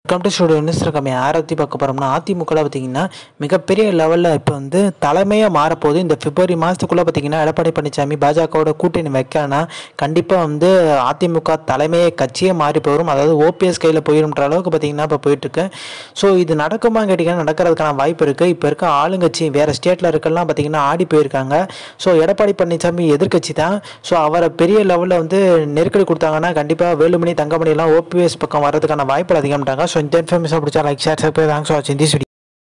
come to studio news கம்மி ஆரத்தி பார்க்க போகிறோம்னா அதிமுகவில் பார்த்தீங்கன்னா மிகப்பெரிய லெவலில் இப்போ வந்து தலைமையாக மாறப்போகுது இந்த பிப்ரவரி மாதத்துக்குள்ளே பார்த்தீங்கன்னா எடப்பாடி பழனிசாமி பாஜகவோட கூட்டணி வைக்கலன்னா கண்டிப்பாக வந்து அதிமுக தலைமையே கட்சியே மாறி போயிடும் அதாவது ஓபிஎஸ் கையில் போயிடும்ன்ற அளவுக்கு பார்த்தீங்கன்னா இப்போ போயிட்டுருக்கு ஸோ இது நடக்குமா கேட்டிங்கன்னா நடக்கிறதுக்கான வாய்ப்பு இருக்குது இப்போ இருக்க ஆளுங்கட்சி வேறு ஸ்டேட்டில் இருக்கலாம் பார்த்தீங்கன்னா ஆடி போயிருக்காங்க ஸோ எடப்பாடி பழனிசாமி எதிர்க்கட்சி தான் ஸோ அவரை பெரிய லெவலில் வந்து நெருக்கடி கொடுத்தாங்கன்னா கண்டிப்பாக வேலுமணி தங்கமணி எல்லாம் ஓபிஎஸ் பக்கம் வரதுக்கான வாய்ப்புகள் அதிகம்ட்டாங்க ஸோ இந்த இன்ஃபர்மேஷன் பிடிச்சா லைக் ஷேர் சப்ஸ்கிரைப் தேங்க்ஸ் வாட்சிங் திஸ்